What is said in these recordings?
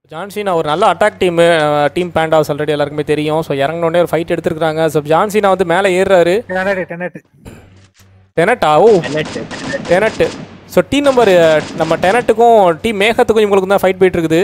John Cena ஒரு நல்ல attack team team Pandas already எல்லாருக்குமே தெரியும் ஸோ இறங்கினோடனே ஒரு ஃபைட் எடுத்துருக்காங்க ஸோ ஜான்சினா வந்து மேலே ஏறுறாரு டெனட் டெனட் டெனட்டா oh Tenet so team number நம்ம டெனட்டுக்கும் டீம் மேகத்துக்கும் இவங்களுக்கு தான் ஃபைட் போயிட்டு இருக்குது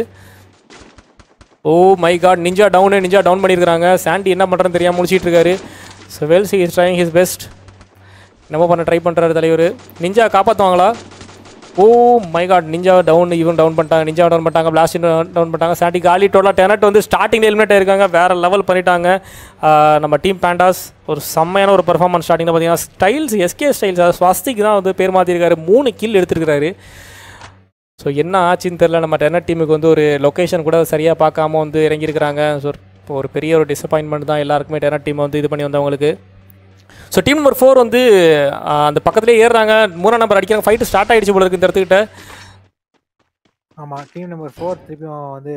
oh my god ninja down ninja down பண்ணியிருக்காங்க சாண்டி என்ன பண்ணுறதுன்னு தெரியாமல் முடிச்சிட்டு இருக்காரு so Wells is trying his best என்னமோ பண்ண ட்ரை பண்ணுறாரு தலைவர் நிஞ்சா காப்பாற்றுவாங்களா oh my god ninja down இவன் டவுன் பண்ணிட்டாங்க நிஞ்சா டவுன் பண்ணிட்டாங்க பிளாஸ்ட் டவுன் பண்ணிட்டாங்க சாண்டி காலி டோட்டலாக டெனட் வந்து ஸ்டார்டிங் எலிமினேட் ஆயிருக்காங்க வேறு லெவல் பண்ணிட்டாங்க ஆஹ் நம்ம டீம் பேண்டாஸ் ஒரு செம்மையான ஒரு பெர்ஃபார்மன்ஸ் ஸ்டார்டிங்கில் பார்த்தீங்கன்னா ஸ்டைல்ஸ் எஸ்கே ஸ்டைல்ஸ் அதாவது ஸ்வஸ்திக் தான் வந்து பேர் மாற்றிருக்காரு மூணு கில் எடுத்திருக்காரு ஸோ என்ன ஆச்சுன்னு தெரில நம்ம டென்னட் டீமுக்கு வந்து ஒரு லொக்கேஷன் கூட சரியாக பார்க்காம வந்து இறங்கியிருக்கிறாங்க ஸோ இப்போ ஒரு பெரிய ஒரு டிசப்பாயின்மெண்ட் தான் எல்லாருக்குமே டென்னட் டீம் வந்து இது பண்ணி வந்தவங்களுக்கு ஸோ டீம் நம்பர் ஃபோர் வந்து ஆஹ், அந்த பக்கத்துலேயே ஏறுறாங்க மூணாம் நம்பர் அடிக்கிறாங்க ஃபைட்டு ஸ்டார்ட் ஆயிடுச்சு போல இருக்கு இந்த இடத்துக்கிட்ட ஆமா டீம் நம்பர் ஃபோர் திருப்பியும் வந்து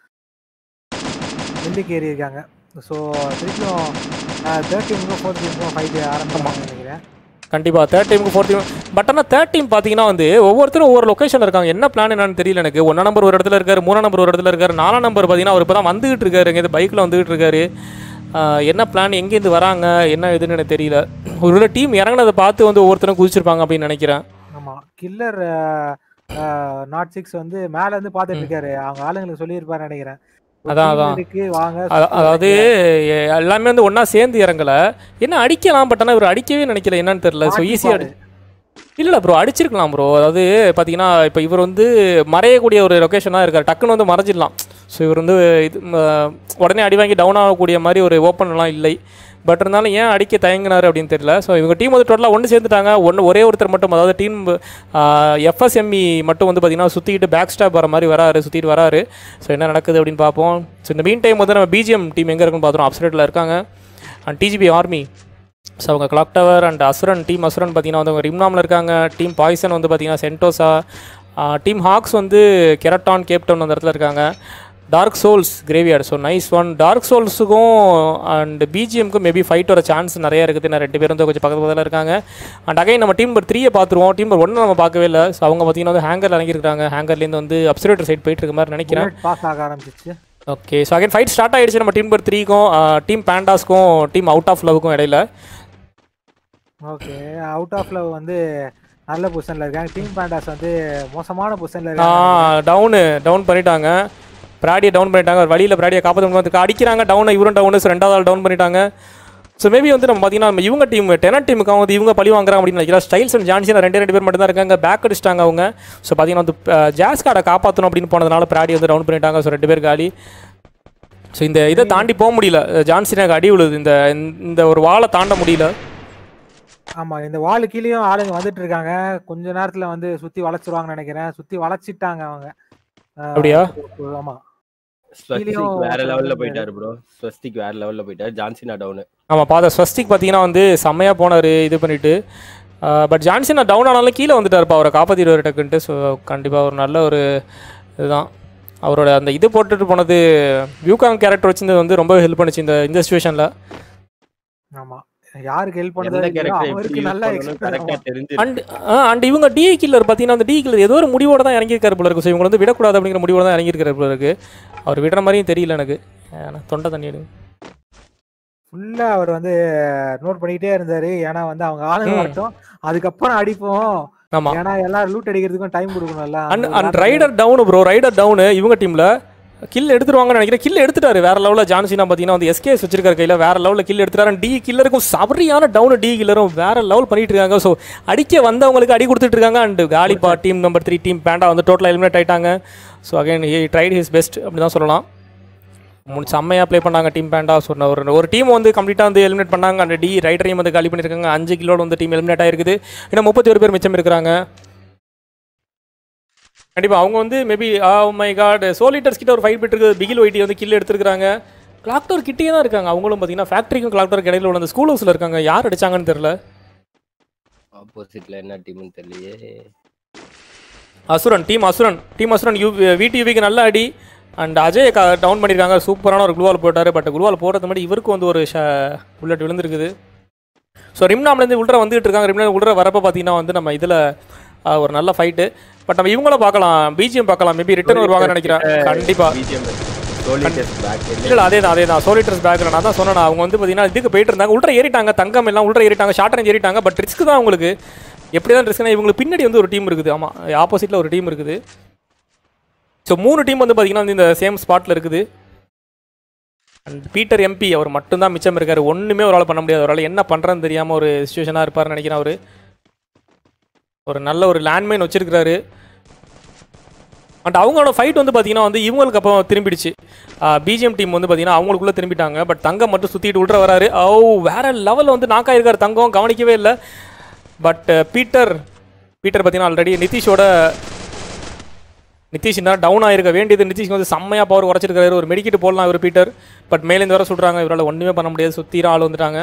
வெள்ளிக்கு ஏறி இருக்காங்க ஸோ திருப்பியும் தேர்ட் டீமுக்கும் ஃபோர்த் டீமுக்கும் ஃபைட் ஆரம்பிப்பாங்க நினைக்கிறேன் கண்டிப்பாக தேர்ட் டீமுக்கு ஃபோர்த் டீம் பட் ஆனால் தேர்ட் டீம் பார்த்தீங்கன்னா வந்து ஒவ்வொருத்தரும் ஒவ்வொரு லொக்கேஷன் இருக்காங்க என்ன பிளான் என்னன்னு தெரியல எனக்கு ஒன்றா நம்பர் ஒரு இடத்துல இருக்காரு மூணாம் நம்பர் ஒரு இடத்துல இருக்காரு நாலாம் நம்பர் பார்த்தீங்கன்னா அவர் இப்போ தான் வந்துகிட்டு இருக்காரு எங்கேயாவது பைக்கில் வந்துகிட்டு இருக்காரு ஆஹ் என்ன பிளான் எங்கேருந்து வராங்க என்ன இதுன்னு எனக்கு தெரியல ஒரு டீம் இறங்குனதை பார்த்து வந்து ஒவ்வொருத்தரும் குதிச்சிருப்பாங்க அப்படின்னு நினைக்கிறேன் ஆமா கில்லர் நாட் சிக்ஸ் வந்து மேல இருந்து பார்த்துட்டு இருக்காரு அவங்க ஆளுங்களுக்கு சொல்லியிருப்பாரு நினைக்கிறேன் ஒரு அதான், team அதான். இருக்கு வாங்க அத- சுத்தி அதாவது வாங்க. எ- எல்லாமே வந்து ஒன்றா சேர்ந்து இறங்கல என்ன அடிக்கலாம் பட் ஆனால் இவர் அடிக்கவே நினைக்கல என்னன்னு தெரியல ஸோ மாட்டி ஈஸியாக பாரு. இல்லை ப்ரோ அடிச்சிருக்கலாம் ப்ரோ அதாவது பார்த்தீங்கன்னா இப்போ இவர் வந்து மறையக்கூடிய ஒரு லொக்கேஷனாக இருக்கார் டக்குன்னு வந்து மறைஞ்சிடலாம் ஸோ இவர் வந்து இது ம, உடனே அடி வாங்கி டவுன் ஆகக்கூடிய மாதிரி ஒரு ஓப்பன்லாம் இல்லை பட் இருந்தாலும் ஏன் அடிக்க தயங்கினார் அப்படின்னு தெரியல ஸோ இவங்க டீம் வந்து டோட்டலாக ஒன்று சேர்ந்துட்டாங்க ஒன்று ஒரே ஒருத்தர் மட்டும் அதாவது டீம் எஃப்எஸ்எம்இ மட்டும் வந்து பார்த்தீங்கன்னா சுற்றிக்கிட்டு பேக் ஸ்டாப் வர மாதிரி வராரு சுற்றிட்டு வராரு ஸோ என்ன நடக்குது அப்படின்னு பார்ப்போம் ஸோ இந்த மீன் டைம் வந்து நம்ம பிஜிஎம் டீம் எங்கே இருக்குன்னு பார்த்துருவோம் அப்சைட்டில் இருக்காங்க அண்ட் டிஜிபி ஆர்மி ஸோ அவங்க clock tower and Asuran team Asuran பார்த்தீங்கன்னா வந்து அவங்க ரிம்னாமில் இருக்காங்க டீம் பாய்சன் வந்து பார்த்தீங்கன்னா சென்டோசா டீம் ஹாக்ஸ் வந்து கெரட்டான் கேப்டவுன் அந்த இடத்துல இருக்காங்க dark souls graveyard so nice one dark சோல்ஸுக்கும் அண்ட் பிஜிஎம்க்கும் மேபி ஃபைட் வர சான்ஸ் நிறைய இருக்குது நான் ரெண்டு பேரும் வந்து கொஞ்சம் பக்கத்து பக்கத்தில் இருக்காங்க அண்ட் அகைன் நம்ம டீம் நம்பர் த்ரீயை பார்த்துருவோம் டீம் நம்பர் ஒன்று நம்ம பார்க்கவே இல்லை ஸோ அவங்க பார்த்தீங்கன்னா வந்து ஹேங்கரில் இறங்கியிருக்காங்க ஹேங்கர்லேருந்து வந்து அப்சர்வேட்டர் சைட் போயிட்டு இருக்க மாதிரி நினைக்கிறேன் bullet பாஸ் ஆக ஆரம்பிச்சிச்சு okay so again fight start ஆயிடுச்சு நம்ம டீம் நம்பர் த்ரீக்கும் டீம் பேண்டாஸ்க்கும் டீம் அவுட் ஆஃப் லவ்க்கும் இடையில ஓகே அவுட் ஆஃப் லவ் வந்து நல்ல பொசிஷன்ல இருக்காங்க டீம் பேண்டாஸ் வந்து மோசமான பொசிஷன்ல இருக்காங்க டவுனு டவுன் பண்ணிட்டாங்க பிராடியை டவுன் பண்ணிட்டாங்க ஒரு வழியில் பிராடியை காப்பாற்ற வந்து அடிக்கிறாங்க டவுனை இவரும் டவுனு ஸோ ரெண்டாவது ஆள் டவுன் பண்ணிட்டாங்க ஸோ மேபி வந்து நம்ம பார்த்தீங்கன்னா நம்ம இவங்க டீம் டெனட் டீமுக்கு வந்து இவங்க பழி வாங்குறாங்க அப்படின்னு நினைக்கிறேன் ஸ்டைல்ஸ் அண்ட் ஜான்சன் ரெண்டு ரெண்டு பேர் மட்டும் தான் இருக்காங்க பேக் அடிச்சிட்டாங்க அவங்க ஸோ பார்த்தீங்கன்னா வந்து ஜாஸ் கார்டை காப்பாற்றணும் அப்படின்னு போனதுனால பிராடி வந்து டவுன் பண்ணிட்டாங்க ஸோ ரெண்டு பேர் காலி ஸோ இந்த இதை தாண்டி போக முடியல ஜான்சனுக்கு அடி விழுது இந்த இந்த ஒரு வாளை தாண்ட முடியல ஆமா இந்த வாலு கீழேயும் ஆளுங்க வந்துட்டு இருக்காங்க கொஞ்ச நேரத்துல வந்து சுத்தி வளைச்சிருவாங்கன்னு நினைக்கிறேன் சுத்தி வளைச்சிட்டாங்க அவங்க அஹ், அப்படியா? ஆமா ஸ்வஸ்திக் கீழேயும் வேற லெவல்ல ஒருத்தர் போயிட்டாரு ப்ரோ ஸ்வஸ்திக் வேற லெவல்ல போயிட்டாரு ஜான்சினா டவுன் ஆமாம் பாத ஸ்வஸ்திக் பார்த்தீங்கன்னா வந்து செம்மையாக போனார் இது பண்ணிட்டு பட் ஜான்சன் டவுன் ஆனாலும் கீழே வந்துட்டாருப்பா அவரை காப்பாற்றிடுவார் டக்குன்ட்டு ஸோ கண்டிப்பாக ஒரு நல்ல ஒரு இதுதான் அவரோட அந்த இது போட்டுட்டு போனது வியூகாங் கேரக்டர் வச்சிருந்தது வந்து ரொம்ப ஹெல்ப் பண்ணுச்சு இந்த இந்த சுச்சுவேஷனில் ஆமா யாருக்கு ஹெல்ப் எந்த பண்ணதோ இல்லையோ, கேரக்டர் அவருக்கு எப்படி நல்லா கரெக்டா எக்ஸ்பீரியன்ஸ் தெரிஞ்சு அண்ட் அண்ட் இவங்க டி கில்லர் பார்த்தீங்கன்னா அந்த டி கில்லர் ஏதோ ஒரு முடிவோட தான் இறங்கியிருக்காரு போல இருக்கு ஸோ இவங்க வந்து விடக்கூடாது அப்படிங்கிற முடிவோட தான் இறங்கியிருக்காரு போல இருக்கு அவர் விடுற மாதிரியும் தெரியல எனக்கு ஏன்னா தொண்டை தண்ணி எடுங்க ஃபுல்லா அவர் வந்து நோட் பண்ணிக்கிட்டே இருந்தாரு ஏன்னா வந்து அவங்க ஆளுங்க ம். வரட்டும் அதுக்கப்புறம் அடிப்போம் ஆமாம் ஏன்னா எல்லாரும் லூட் அடிக்கிறதுக்கும் டைம் கொடுக்கணும்ல அண்ட் அந்த அண்ட் நேரத்துல- rider down bro rider down இவங்க டீமில் கில் எடுத்துருவாங்கன்னு நினைக்கிறேன் கில் எடுத்துட்டாரு வேற லெவலில் ஜான்சினா பார்த்தீங்கன்னா வந்து எஸ்கேஎஸ் வச்சிருக்காரு கையில் வேற லெவலில் கில் எடுத்துட்டாரு டி கில்லருக்கும் சபரியான டவுனு டி கில்லரும் வேற லெவல் பண்ணிட்டு இருக்காங்க ஸோ அடிக்க வந்தவங்களுக்கு அடி கொடுத்துட்டு இருக்காங்க அண்ட் காலிபா team number three team Panda வந்து டோட்டலாக எலிமினேட் ஆயிட்டாங்க so again he tried his best அப்படி தான் சொல்லலாம் மூணு செம்மையாக ப்ளே பண்ணாங்க டீம் பேண்டா ஸோ ஒரு ஒரு டீம் வந்து கம்ப்ளீட்டாக வந்து எலிமினேட் பண்ணாங்க அந்த டி ரைடரையும் வந்து காலி பண்ணியிருக்காங்க அஞ்சு கிலோட வந்து டீம் எலிமினேட் ஆயிருக்குது இன்னும் முப்பத்தி ஒரு பேர் மிச்சம் இருக்கிறாங்க கண்டிப்பாக அவங்க வந்து maybe ah my god solitaires கிட்ட ஒரு ஃபைட் போயிட்டு இருக்குது பிகில் ஒயிட்டி வந்து கில் எடுத்துருக்காங்க கிளாக் டவர் கிட்டே தான் இருக்காங்க அவங்களும் பார்த்தீங்கன்னா ஃபேக்ட்ரிக்கும் கிளாக் டவர் இடையில உள்ள அந்த ஸ்கூல் ஹவுஸில் இருக்காங்க யார் அடிச்சாங்கன்னு தெரியல ஆப்போசிட்ல என்ன டீம்னு தெரியலையே அசுரன் டீம் அசுரன் டீம் அசுரன் யூ விடியூவிக்கு நல்ல அடி அண்ட் அஜய் டவுன் பண்ணியிருக்காங்க சூப்பரான ஒரு குளுவால் போட்டார் பட் குளுவால் போடுறது மாதிரி இவருக்கு வந்து ஒரு ஷ புல்லட் விழுந்திருக்குது ஸோ ரிம்னாம்லேருந்து உள்ள வந்துகிட்டு இருக்காங்க ரிம்னா உள்ள வரப்போ பார்த்தீங்கன்னா வந்து நம்ம இதில் ஆஹ் ஒரு நல்ல ஃபைட்டு பட் நம்ம இவங்கள பார்க்கலாம் பிஜிஎம் பார்க்கலாம் மேபி ரிட்டர்ன் வருவாங்கன்னு நினைக்கிறேன் கண்டிப்பாக பிஜிஎம் சோலி டெஸ்ட் பேக் இல்லை அதே தான் அதே தான் சோலிட்டர்ஸ் பேக்கில் நான் தான் சொன்னேன் அவங்க வந்து பார்த்தீங்கன்னா இதுக்கு போயிட்டு இருந்தாங்க உள்ள ஏறிட்டாங்க தங்கம் எல்லாம் உள்ள ஏறிட்டாங்க ஷார்ட் ரேஞ்ச் ஏறிட்டாங்க பட் ரிஸ்க் தான் உங்களுக்கு எப்படி தான் ரிஸ்க்னா இவங்களுக்கு பின்னாடி வந்து ஒரு டீம் இருக்குது ஆமாம் ஆப்போசிட்டில் ஒரு டீம் இருக்குது ஸோ மூணு டீம் வந்து பார்த்தீங்கன்னா வந்து இந்த சேம் ஸ்பாட்டில் இருக்குது அண்ட் பீட்டர் எம்பி அவர் மட்டும்தான் மிச்சம் இருக்காரு ஒன்றுமே அவரால் பண்ண முடியாது அவரால் என்ன பண்ணுறதுன்னு தெரியாமல் ஒரு சுச்சுவேஷனாக இருப்பார்னு நினைக்கிறேன் அவர் ஒரு நல்ல ஒரு லேண்ட்மைன் வச்சிருக்கிறாரு அண்ட் அவங்களோட ஃபைட் வந்து பார்த்தீங்கன்னா வந்து இவங்களுக்கு அப்புறம் திரும்பிடுச்சு பிஜிஎம் டீம் வந்து பார்த்தீங்கன்னா அவங்களுக்குள்ளே திரும்பிட்டாங்க பட் தங்கம் மட்டும் சுற்றிட்டு உள்ள வராரு ஓ வேற லெவலில் வந்து நாக்கா இருக்கார் தங்கம் கவனிக்கவே இல்லை பட் பீட்டர் பீட்டர் பார்த்தீங்கன்னா ஆல்ரெடி நிதிஷோட நிதிஷ் தான் டவுன் ஆயிருக்க வேண்டியது நிதிஷ் வந்து செம்மையாக பவர் உடச்சிருக்காரு ஒரு மெடிக்கிட்டு போடலாம் இவர் பீட்டர் பட் மேலேருந்து வர சொல்கிறாங்க இவரால் ஒன்றுமே பண்ண முடியாது சுற்றிர ஆள் வந்துட்டாங்க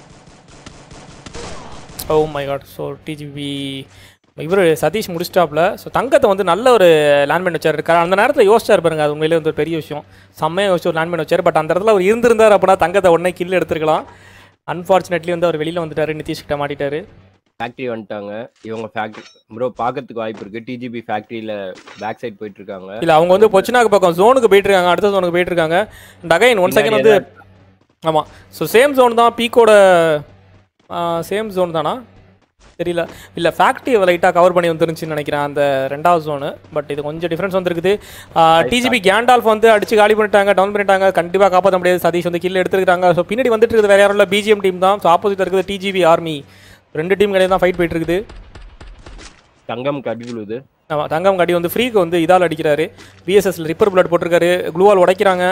oh my god so DGP இவர் சதீஷ் முடிச்சிட்டாப்ல ஸோ தங்கத்தை வந்து நல்ல ஒரு லேண்ட்மேன் வச்சார் இருக்காரு அந்த நேரத்தில் யோசிச்சார் பாருங்க அது உண்மையிலே வந்து ஒரு பெரிய விஷயம் செம்மையாக யோசிச்சு ஒரு லேண்ட்மேன் வச்சார் பட் அந்த இடத்துல அவர் இருந்திருந்தார் அப்படின்னா தங்கத்தை உடனே கில் எடுத்துருக்கலாம் அன்ஃபார்ச்சுனேட்லி வந்து அவர் வெளியில் வந்துட்டாரு நிதிஷ் கிட்ட மாட்டிட்டாரு ஃபேக்ட்ரி வந்துட்டாங்க இவங்க ஃபேக்ட்ரி ப்ரோ பார்க்கறதுக்கு வாய்ப்பு இருக்கு டிஜிபி ஃபேக்ட்ரியில பேக் சைடு போயிட்டு இருக்காங்க இல்லை அவங்க வந்து பொச்சினாக்கு பக்கம் ஜோனுக்கு போயிட்டு இருக்காங்க அடுத்த ஜோனுக்கு போயிட்டு இருக்காங்க அண்ட் அகைன் ஒன் செகண்ட் வந்து ஆமாம் ஸோ சேம் ஜோன் தான் பீக்கோட சேம் ஜோன் தானா தெரியல இல்லை ஃபேக்ட்ரி லைட்டாக கவர் பண்ணி வந்துருந்துச்சுன்னு நினைக்கிறேன் அந்த ரெண்டாவது ஜோனு பட் இது கொஞ்சம் டிஃப்ரென்ஸ் வந்துருக்குது டிஜிபி கேண்டால்ஃப் வந்து அடிச்சு காலி பண்ணிட்டாங்க டவுன் பண்ணிட்டாங்க கண்டிப்பாக காப்பாற்ற முடியாது சதீஷ் வந்து கில் எடுத்துருக்காங்க ஸோ பின்னாடி வந்துட்டு இருக்குது வேற யாரும் இல்லை பிஜிஎம் டீம் தான் ஸோ ஆப்போசிட் இருக்குது டிஜிபி ஆர்மி ரெண்டு டீம் கிடையாது தான் ஃபைட் போயிட்டு இருக்குது தங்கம் கடி விழுது ஆமாம் தங்கம் கடி வந்து ஃப்ரீக்கு வந்து இதால் அடிக்கிறாரு பிஎஸ்எஸ்ல ரிப்பர் பிளட் போட்டிருக்காரு க்ளூவால் உடைக்கிறாங்க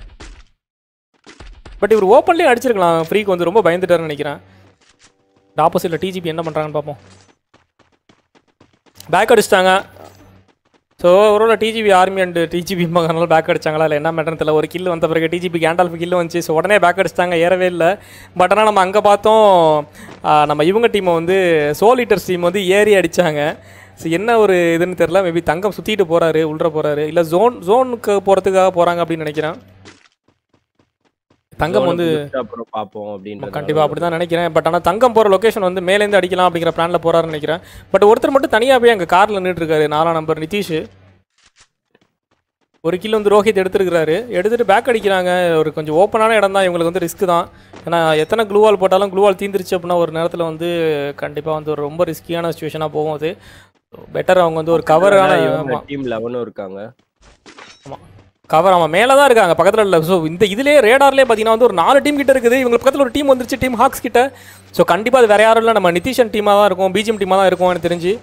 பட் இவர் ஓப்பன்லேயே அடிச்சிருக்கலாம் ஃப்ரீக்கு வந்து ரொம்ப பயந்துட்டாருன்னு நினைக்கிறேன் இந்த ஆப்போசிட்டில் டிஜிபி என்ன பண்ணுறாங்கன்னு பார்ப்போம் பேக் அடிச்சிட்டாங்க ஸோ ஒருவேளை டிஜிபி ஆர்மி அண்ட் டிஜிபி மகனால பேக் அடிச்சாங்களா இல்லை என்ன மேட்டர்னு தெரியல ஒரு கில் வந்த பிறகு டிஜிபி கேண்டால்ஃப் கில் வந்துச்சு ஸோ உடனே பேக் அடிச்சிட்டாங்க ஏறவே இல்லை பட் ஆனால் நம்ம அங்கே பார்த்தோம் ஆ, நம்ம இவங்க டீமை வந்து சோலிட்டர்ஸ் டீம் வந்து ஏறி அடிச்சாங்க ஸோ என்ன ஒரு இதுன்னு தெரியல மேபி தங்கம் சுற்றிட்டு போகிறாரு உள்ள போகிறாரு இல்லை ஜோன் ஜோனுக்கு போகிறதுக்காக போகிறாங்க அப்படின்னு நினைக்கிறேன் தங்கம் வந்து அப்புறம் பார்ப்போம் அப்படின்னு கண்டிப்பாக அப்படி தான் நினைக்கிறேன் பட் ஆனால் தங்கம் போகிற லொக்கேஷன் வந்து மேலேருந்து அடிக்கலாம் அப்படிங்கிற பிளானில் போகிறாருன்னு நினைக்கிறேன் பட் ஒருத்தர் மட்டும் தனியாக போய் அங்கே காரில் நின்றுட்டு இருக்காரு நாலாம் நம்பர் நிதிஷ் ஒரு கிலோ வந்து ரோஹித் எடுத்துருக்காரு எடுத்துட்டு பேக் அடிக்கிறாங்க ஒரு கொஞ்சம் ஓப்பனான இடம் தான் இவங்களுக்கு வந்து ரிஸ்க் தான் ஏன்னா எத்தனை க்ளூவால் போட்டாலும் க்ளூவால் தீந்துருச்சு அப்படின்னா ஒரு நேரத்தில் வந்து கண்டிப்பாக வந்து ஒரு ரொம்ப ரிஸ்கியான சுச்சுவேஷனாக போகும் அது பெட்டர் அவங்க வந்து ஒரு கவரான ஆமாம் டீம் லெவனும் இருக்காங்க ஆமாம் கவர் ஆமாம் மேலே தான் இருக்காங்க பக்கத்தில் இல்லை ஸோ இந்த இதுலேயே ரேடார்லேயே பார்த்தீங்கன்னா வந்து ஒரு நாலு டீம் கிட்ட இருக்குது இவங்க பக்கத்தில் ஒரு டீம் வந்துருச்சு டீம் ஹாக்ஸ் கிட்ட ஸோ கண்டிப்பாக அது வேற யாரும் இல்லை நம்ம நிதிஷன் டீமாக தான் இருக்கும் பிஜிஎம் டீமாக தான் இருக்கும் எனக்கு தெரிஞ்சு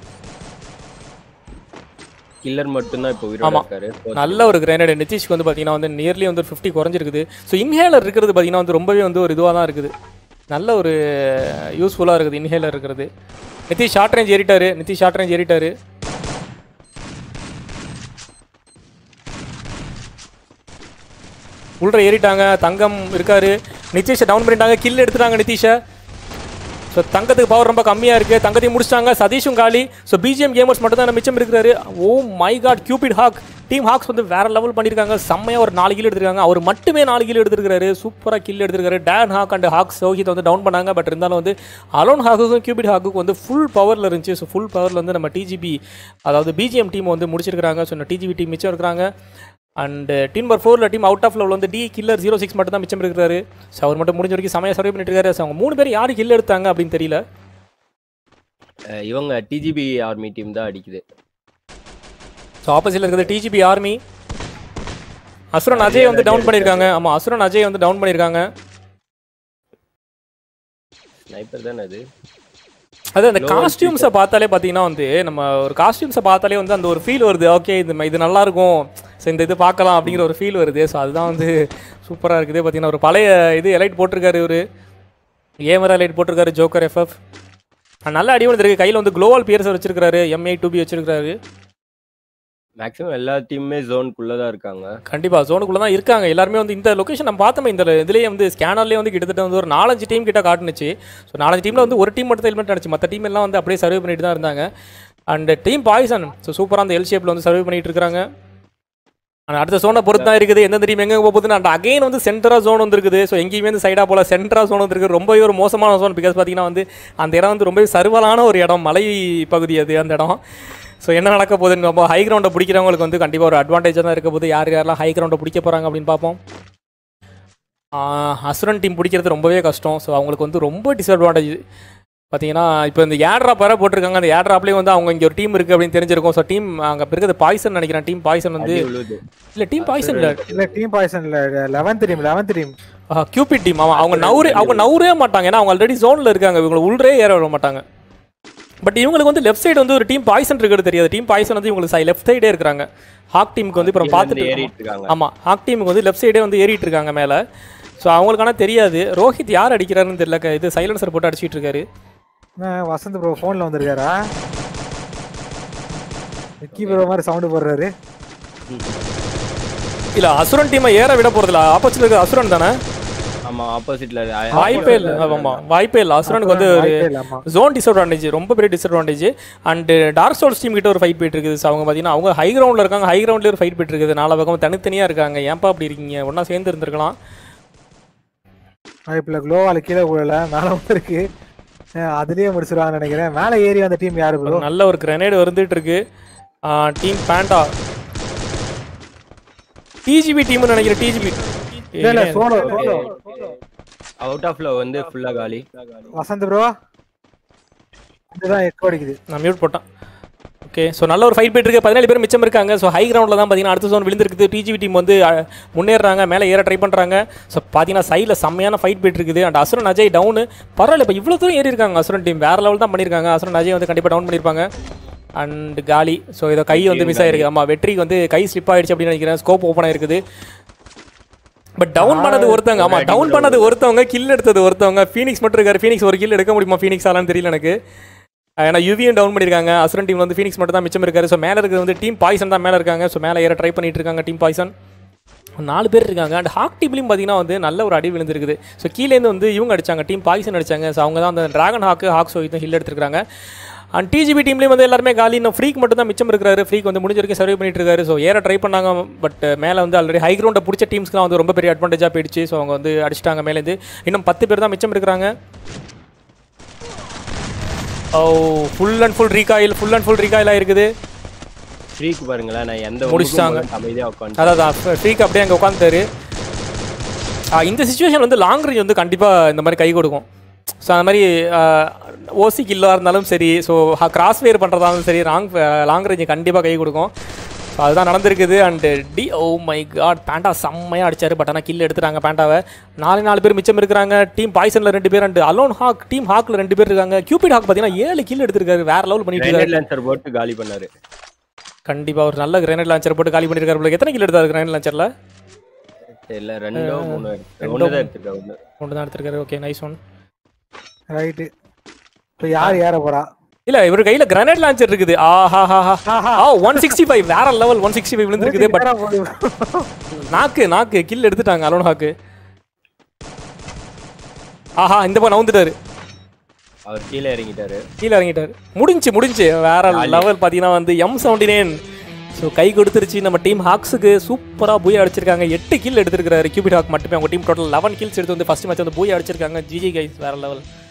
கில்லர் மட்டும்தான் இப்போ உயிரோட ஆமா. இருக்காரு நல்ல ஒரு கிரேனேட் நிதிஷ்க்கு வந்து பார்த்தீங்கன்னா வந்து நியர்லி வந்து ஃபிஃப்டி குறைஞ்சிருக்குது ஸோ இன்ஹேலர் இருக்கிறது பார்த்தீங்கன்னா வந்து ரொம்பவே வந்து ஒரு இதுவாக தான் இருக்குது நல்ல ஒரு யூஸ்ஃபுல்லாக இருக்குது இன்ஹேலர் இருக்கிறது நிதிஷ் ஷார்ட் ரேஞ்ச் ஏறிட்டாரு நிதிஷ் ஷார்ட் ரேஞ்ச் ஏறிட்டாரு உள்ள ஏறிட்டாங்க தங்கம் இருக்காரு நிதிஷை டவுன் பண்ணிட்டாங்க கில் எடுத்துட்டாங்க நிதிஷை ஸோ தங்கத்துக்கு பவர் ரொம்ப கம்மியாக இருக்குது தங்கத்தையும் முடிச்சிட்டாங்க சதீஷும் காலி ஸோ பிஜிஎம் கேமர்ஸ் மட்டும் தான் மிச்சம் இருக்கிறாரு oh my god Cupid hawk team hawks வந்து வேற லெவல் பண்ணியிருக்காங்க செம்மையாக ஒரு நாலு கில் எடுத்திருக்காங்க அவர் மட்டுமே நாலு கில் எடுத்திருக்காரு சூப்பராக கில் எடுத்திருக்காரு Dan hawk and hawk Sohith வந்து டவுன் பண்ணாங்க பட் இருந்தாலும் வந்து அலோன் ஹாக்குக்கும் கியூபிட் ஹாக்குக்கும் வந்து ஃபுல் பவரில் இருந்துச்சு ஸோ ஃபுல் பவரில் வந்து நம்ம டிஜிபி அதாவது பிஜிஎம் டீம் வந்து முடிச்சிருக்காங்க ஸோ இந்த டிஜிபி டீம் மிச்சம் இருக்கிறாங்க அண்ட் டீம் நம்பர் ஃபோரில் டீம் அவுட் ஆஃப் லெவல் வந்து டி கில்லர் ஜீரோ சிக்ஸ் மட்டும் தான் மிச்சம் இருக்கிறாரு ஸோ அவர் மட்டும் முடிஞ்ச வரைக்கும் சமயம் சர்வே பண்ணிட்டு இருக்காரு ஸோ அவங்க மூணு பேர் யார் கில் எடுத்தாங்க அப்படின்னு தெரியல அஹ் இவங்க டிஜிபி ஆர்மி டீம் தான் அடிக்குது ஸோ ஆப்போசிட்டில் இருக்கிறது டிஜிபி ஆர்மி அசுரன் அஜய் வந்து டவுன் பண்ணியிருக்காங்க ஆமாம் அசுரன் அஜய் வந்து டவுன் பண்ணியிருக்காங்க ஸ்னைப்பர் தானே அது அது அந்த Lower காஸ்டியூம்ஸை பார்த்தாலே பார்த்தீங்கன்னா வந்து நம்ம ஒரு காஸ்டியூம்ஸை பார்த்தாலே வந்து அந்த ஒரு ஃபீல் வருது ஓகே இது இது நல்லா இருக்கும் ஸோ இந்த இது பார்க்கலாம் அப்படிங்கிற ஒரு ஃபீல் வருது ஸோ அதுதான் வந்து சூப்பராக இருக்குது பார்த்தீங்கன்னா ஒரு பழைய இது எலைட் போட்டிருக்காரு இவர் ஏமரா லைட் போட்டிருக்காரு ஜோக்கர் எஃப்எஃப் நல்ல அடி வந்துருக்கு கையில் வந்து குளோவால் பியர்ஸ் வச்சிருக்காரு எம்ஏ டூ பி வச்சிருக்காரு மேக்ஸிமம் எல்லா டீமுமே ஜோனுக்குள்ள தான் இருக்காங்க கண்டிப்பாக ஜோனுக்குள்ளே தான் இருக்காங்க எல்லாருமே வந்து இந்த லொக்கேஷன் நம்ம பார்த்தோமே இந்த இதுலேயே வந்து ஸ்கேனர்லேயே வந்து கிட்டத்தட்ட வந்து ஒரு நாலஞ்சு டீம் கிட்ட காட்டுனுச்சு ஸோ நாலஞ்சு டீமில் வந்து ஒரு டீம் மட்டும் ஹெல்மெட் அடிச்சு மற்ற டீம் எல்லாம் வந்து அப்படியே சர்வே பண்ணிட்டு தான் இருந்தாங்க அண்ட் டீம் பாய்சன் ஸோ சூப்பராக அந்த எல் ஷேப்பில் வந்து சர்வே பண்ணிட்டு இருக்காங்க ஆனால் அடுத்த சோனை பொறுத்து தான் இருக்குது எந்த டீம் எங்கே போகுதுன்னு அந்த அகைன் வந்து சென்டரா ஜோன் வந்துருக்குது ஸோ எங்கேயுமே வந்து சைடாக போல சென்டரா ஜோன் வந்துருக்கு ரொம்பவே ஒரு மோசமான ஜோன் பிகாஸ் பார்த்தீங்கன்னா வந்து அந்த இடம் வந்து ரொம்பவே சர்வலான ஒரு இடம் மலை பகுதி அது அந்த இடம் ஸோ என்ன நடக்க போகுதுன்னு ரொம்ப ஹை கிரவுண்டை பிடிக்கிறவங்களுக்கு வந்து கண்டிப்பாக ஒரு அட்வான்டேஜாக தான் இருக்க போகுது யார் யாரெல்லாம் ஹை கிரவுண்டை பிடிக்க போகிறாங்க அப்படின்னு பார்ப்போம் அசுரன் டீம் பிடிக்கிறது ரொம்பவே கஷ்டம் ஸோ அவங்களுக்கு வந்து ரொம்ப டிஸ்அட்வான்டேஜ் பார்த்தீங்கன்னா இப்போ இந்த ஏட்ராப் வேறு போட்டிருக்காங்க அந்த ஏட்ராப்லேயே வந்து அவங்க இங்கே ஒரு டீம் இருக்குது அப்படின்னு தெரிஞ்சிருக்கும் ஸோ டீம் அங்கே இருக்கிறது பாய்சன் நினைக்கிறேன் டீம் பாய்சன் வந்து அடி விழுது இல்லை டீம் பாய்சன் இல்லை இல்ல டீம் பாய்சன் இல்ல eleventh team eleventh team Cupid team ஆமாம் அவங்க நவுரே அவங்க நவுரே மாட்டாங்க ஏன்னா அவங்க ஆல்ரெடி ஜோனில் இருக்காங்க இவங்களை உள்ளே ஏற விட மாட்டாங்க பட் இவங்களுக்கு வந்து லெஃப்ட் சைடு வந்து ஒரு டீம் பாய்சன் இருக்கிறது தெரியாது டீம் பாய்சன் வந்து இவங்களுக்கு சை லெஃப்ட் சைடே இருக்கிறாங்க ஹாக் டீமுக்கு வந்து இப்போ கீழ இருந்து பார்த்துட்டு ஏறிட்டு இருக்காங்க ஆமாம் ஹாக் டீமுக்கு வந்து லெஃப்ட் சைடே வந்து ஏறிட்டு இருக்காங்க மேலே ஸோ அவங்களுக்கான தெரியாது ரோஹித் யார் அடிக்கிறாருன்னு தெரியல க- இது சைலன்சர் போட்டு அடிச்சிட்டு இருக்காரு என்ன, வசந்த் ப்ரோ ஃபோன்ல வந்திருக்காரா விக்கி ப்ரோ மாதிரி சவுண்ட் போடுறாரு இல்லை அசுரன் டீமை ஏற விட போகிறதில்ல ஆப்போசிட் இருக்க அசுரன் தானே ஆமா ஆப்போசிட்ல வாய்ப்பே இல்லை ஆமாம் வாய்ப்பே இல்லை அசுரனுக்கு வந்து ஒரு வாய்ப்பே இல்ல, ஆமா. ஜோன் டிஸ்அட்வான்டேஜ் ரொம்ப பெரிய disadvantage and dark souls team கிட்ட ஒரு ஃபைட் போயிட்டு இருக்குது So, அவங்க பார்த்தீங்கன்னா அவங்க ஹை கிரவுண்டில் இருக்காங்க ஹை கிரவுண்ட்லேயே ஒரு ஃபைட் போயிட்டு இருக்குது நாலு பக்கம் தனித்தனியாக இருக்காங்க ஏன்ப்பா அப்படி இருக்கீங்க ஒன்றா சேர்ந்து இருந்திருக்கலாம் வாய்ப்புல குளோவால கீழே விழல மேல இருக்கு அஹ் அதுலயே முடிச்சிருவாங்கன்னு நினைக்கிறேன் மேல ஏறி வந்த டீம் யாரு ப்ரோ ஒரு நல்ல ஒரு கிரனேடு வந்துட்டு இருக்கு டீம் பேண்டா டிஜிபி டீம்னு நினைக்கிறேன் டிஜிபி இல்ல இல்ல solo solo out of love வந்து ஃபுல்லா காலி வசந்த் ப்ரோ இதுதான் எக்கோ அடிக்குது நான் மியூட் போட்டேன் ஓகே ஸோ நல்ல ஒரு ஃபைட் போயிட்டு இருக்கு பதினேழு பேர் மிச்சம் இருக்காங்க ஸோ ஹை கிரவுண்டில் தான் பார்த்தீங்கன்னா அடுத்த ஜோன் விழுந்திருக்குது டிஜிபி டீம் வந்து அஹ், முன்னேறுறாங்க மேலே ஏற ட்ரை பண்ணுறாங்க ஸோ பார்த்தீங்கன்னா சைடில் செம்மையான ஃபைட் போயிட்டு இருக்குது அண்ட் அசுரன் அஜய் டவுனு பரவாயில்ல இப்போ இவ்வளோ தூரம் ஏறி இருக்காங்க அசுரன் டீம் வேற லெவல் தான் பண்ணியிருக்காங்க அசுரன் அஜய் வந்து கண்டிப்பாக டவுன் பண்ணியிருப்பாங்க அண்ட் காலி ஸோ இதை கை வந்து மிஸ் ஆயிருக்கு ஆமாம் வெற்றிக்கு வந்து கை ஸ்லிப் ஆயிடுச்சு அப்படின்னு நினைக்கிறேன் ஸ்கோப் ஓப்பன் ஆயிருக்குது பட் டவுன் பண்ணது ஒருத்தவங்க ஆமா டவுன் பண்ணது ஒருத்தவங்க கில் எடுத்தது ஒருத்தவங்க ஃபீனிக்ஸ் மட்டும் இருக்காரு ஃபீனிக்ஸ் ஒரு கில் எடுக்க முடியுமா ஃபீனிக்ஸ் ஆலான்னு தெரியல எனக்கு ஏன்னா யுவியும் டவுன் பண்ணியிருக்காங்க அசுரன் டீம் வந்து ஃபீனிக்ஸ் மட்டும் தான் மிச்சம் இருக்காரு ஸோ மேலே இருக்கிறது வந்து டீம் பாய்சன் தான் மேலே இருக்காங்க ஸோ மேலே ஏற ட்ரை பண்ணிட்டு இருக்காங்க டீம் பாய்சன் நாலு பேர் இருக்காங்க அண்ட் ஹாக் டீம்லையும் பார்த்தீங்கன்னா வந்து நல்ல ஒரு அடி விழுந்திருக்குது ஸோ கீழேருந்து வந்து இவங்க அடிச்சாங்க டீம் பாய்சன் அடிச்சாங்க ஸோ அவங்க தான் அந்த டிராகன் ஹாக்கு ஹாக் ஸோ இது ஹில் எடுத்துருக்காங்க அண்ட் டிஜிபி டீம்லேயும் வந்து எல்லாருமே காலி இன்னும் ஃப்ரீக் மட்டும் தான் மிச்சம் இருக்கிறாரு ஃப்ரீக் வந்து முடிஞ்ச வரைக்கும் சர்வே பண்ணிட்டு இருக்காரு ஸோ ஏற ட்ரை பண்ணாங்க பட் மேலே வந்து ஆல்ரெடி ஹை கிரவுண்டை பிடிச்ச டீம்ஸ்க்குலாம் வந்து ரொம்ப பெரிய அட்வான்டேஜாக போயிடுச்சு ஸோ அவங்க வந்து அடிச்சிட்டாங்க மேலேருந்து இன்னும் பத்து பேர் தான் மிச்சம் இருக்கிறாங்க oh full and full recoil full and full ரீகாயிலாக இருக்குது ஃப்ரீக்கு பாருங்களேன் நான் எந்த முடிச்சிட்டாங்க. ஒண்ணுக்கும் அமைதியா உட்காந்து அதான் ஃப்ரீக் அப்படியே அங்கே உட்காந்துட்டாரு இந்த சுச்சுவேஷன் வந்து லாங் ரேஞ்ச் வந்து கண்டிப்பாக இந்த மாதிரி கை கொடுக்கும் ஸோ அந்த மாதிரி ஓசி கில்லாக இருந்தாலும் சரி ஸோ கிராஸ் வேர் பண்ணுறதா இருந்தாலும் சரி லாங் லாங் ரேஞ்சு கண்டிப்பாக கை கொடுக்கும் ஸோ அதுதான் நடந்திருக்குது and D oh my god Panda செம்மையாக அடிச்சாரு பட் ஆனால் கில் எடுத்துட்டாங்க பேண்டாவை நாலு நாலு பேர் மிச்சம் இருக்கிறாங்க டீம் பாய்சனில் ரெண்டு பேர் அண்ட் அலோன் ஹாக் டீம் ஹாக்கில் ரெண்டு பேர் இருக்காங்க கியூபிட் ஹாக் பார்த்தீங்கன்னா ஏழு கில் எடுத்திருக்காரு வேற லெவல் பண்ணிட்டு இருக்காரு கிரைனேட் லான்சர் போட்டு காலி பண்ணாரு கண்டிப்பாக ஒரு நல்ல கிரேனட் லான்ச்சர் போட்டு காலி பண்ணியிருக்காரு போல. எத்தனை கில் எடுத்தாரு கிரேனட் லான்ச்சரில் இல்ல ரெண்டோ மூணோ எடுத்து- ஒண்ணுதான் எடுத்துருக்கேன் ஒண்ணு ஒன்று தான் எடுத்திருக்காரு ஓகே நைஸ் ஒன் ரைட்டு இப்போ யார் ஏற போறா இல்ல இவர் கையில கிரனேட் லான்ச்சர் இருக்குது ஆஹா ஹா ஆஹா. ஆ ஒன் சிக்ஸ்டி ஃபைவ் வேற லெவல் ஒன் சிக்ஸ்டி ஃபைவ் விழுந்திருக்குது பட் நேரா போடு. நாக்கு நாக்கு கில் எடுத்துட்டாங்க அலோன் ஹாக்கு ஆஹா இந்த பக்கம் நவுந்துட்டாரு அவர் கீழே இறங்கிட்டாரு கீழே இறங்கிட்டாரு முடிஞ்சு முடிஞ்சு வேற லெவல் பார்த்தீங்கன்னா வந்து எம் செவன்டி நைன் ஸோ கை கொடுத்துருச்சு நம்ம டீம் ஹாக்ஸுக்கு சூப்பராக பூயா அடிச்சிருக்காங்க எட்டு கில் எடுத்திருக்காரு கியூபிட் ஹாக் மட்டுமே அவங்க டீம் டோட்டல் லெவன் கில்ஸ் எடுத்து வந்து ஃபர்ஸ்ட் மேட்ச் வந்து பூயா அடிச்சிருக்காங்க ஜிஜி கைஸ் வேற லெவல்